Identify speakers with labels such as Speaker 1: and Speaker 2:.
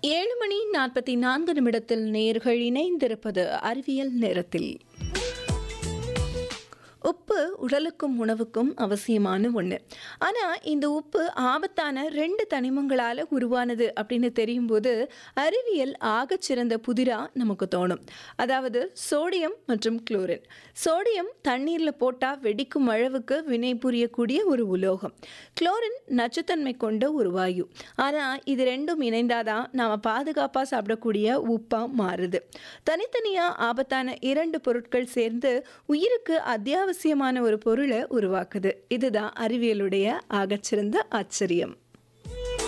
Speaker 1: ஏழு மணி நாற்பத்தி நான்கு நிமிடத்தில் நேர்கள் இணைந்திருப்பது அறிவியல் நேரத்தில் உப்பு உடலுக்கும் உணவுக்கும் அவசியமான ஒன்று ஆனால் இந்த உப்பு ஆபத்தான ரெண்டு தனிமங்களால் உருவானது அப்படின்னு தெரியும் போது அறிவியல் ஆகச்சிறந்த புதிராக நமக்கு தோணும் அதாவது சோடியம் மற்றும் குளோரின் சோடியம் தண்ணீரில் போட்டால் வெடிக்கும் அளவுக்கு வினை புரியக்கூடிய ஒரு உலோகம் குளோரின் நச்சுத்தன்மை கொண்ட ஒரு வாயு ஆனால் இது ரெண்டும் இணைந்தாதான் நாம் பாதுகாப்பாக சாப்பிடக்கூடிய உப்பாக மாறுது தனித்தனியாக ஆபத்தான இரண்டு பொருட்கள் சேர்ந்து உயிருக்கு அத்தியாவசியமான ஒரு பொருளை உருவாக்குது இதுதான் அறிவியலுடைய ஆகச்சிறந்த ஆச்சரியம்